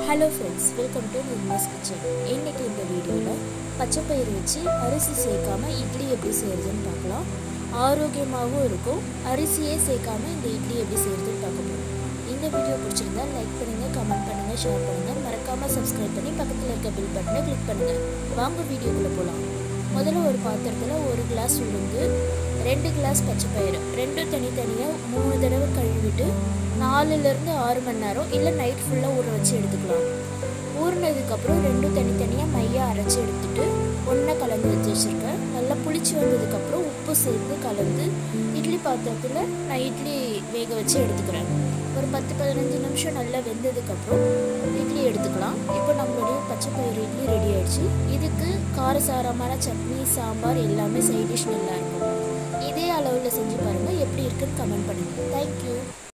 hello friends welcome to Nirma's kitchen இன்னைக்கு இந்த வீடியோவில் பச்சைப்பயிறு வச்சு அரிசி சேர்க்காம இட்லி எப்படி செய்கிறதுன்னு பார்க்கலாம் ஆரோக்கியமாகவும் இருக்கும் அரிசியே சேர்க்காம இந்த இட்லி எப்படி செய்கிறதுன்னு பார்க்க போகிறோம் இந்த வீடியோ பிடிச்சிருந்தா லைக் பண்ணுங்கள் கமெண்ட் பண்ணுங்கள் ஷேர் பண்ணுங்கள் மறக்காமல் சப்ஸ்கிரைப் பண்ணி பக்கத்தில் இருக்க பில் பட்டனை கிளிக் பண்ணுங்கள் வாங்க வீடியோக்குள்ளே போகலாம் முதல்ல ஒரு பாத்திரத்தில் ஒரு கிளாஸ் உளுந்து ரெண்டு கிளாஸ் பச்சைப்பயிறு ரெண்டும் தனித்தனியாக மூணு தடவை கழுவிட்டு நாலுலேருந்து ஆறு மணி நேரம் இல்லை நைட் ஃபுல்லாக ஊற வச்சு எடுத்துக்கலாம் ஊறினதுக்கப்புறம் ரெண்டும் தனித்தனியாக மையாக அரைச்சி எடுத்துட்டு ஒன்றா கலந்து வச்சு வச்சுருக்கேன் நல்லா புளிச்சு வந்ததுக்கப்புறம் உப்பு சேர்த்து கலந்து இட்லி பாத்திரத்தில் நான் இட்லி வேக வச்சு எடுத்துக்கிறேன் ஒரு பத்து பதினஞ்சு நிமிஷம் நல்லா வெந்ததுக்கப்புறம் இட்லி எடுத்துக்கலாம் இப்போ நம்மளுடைய பச்சைப்பயிறு இட்லி ரெடி ஆயிடுச்சு இதுக்கு காரசாரமான சட்னி சாம்பார் எல்லாமே சைட் டிஷ் நல்லா இருக்கும் இதே அளவில் செஞ்சு பாருங்கள் எப்படி இருக்குன்னு கமெண்ட் பண்ணுங்கள் தேங்க்யூ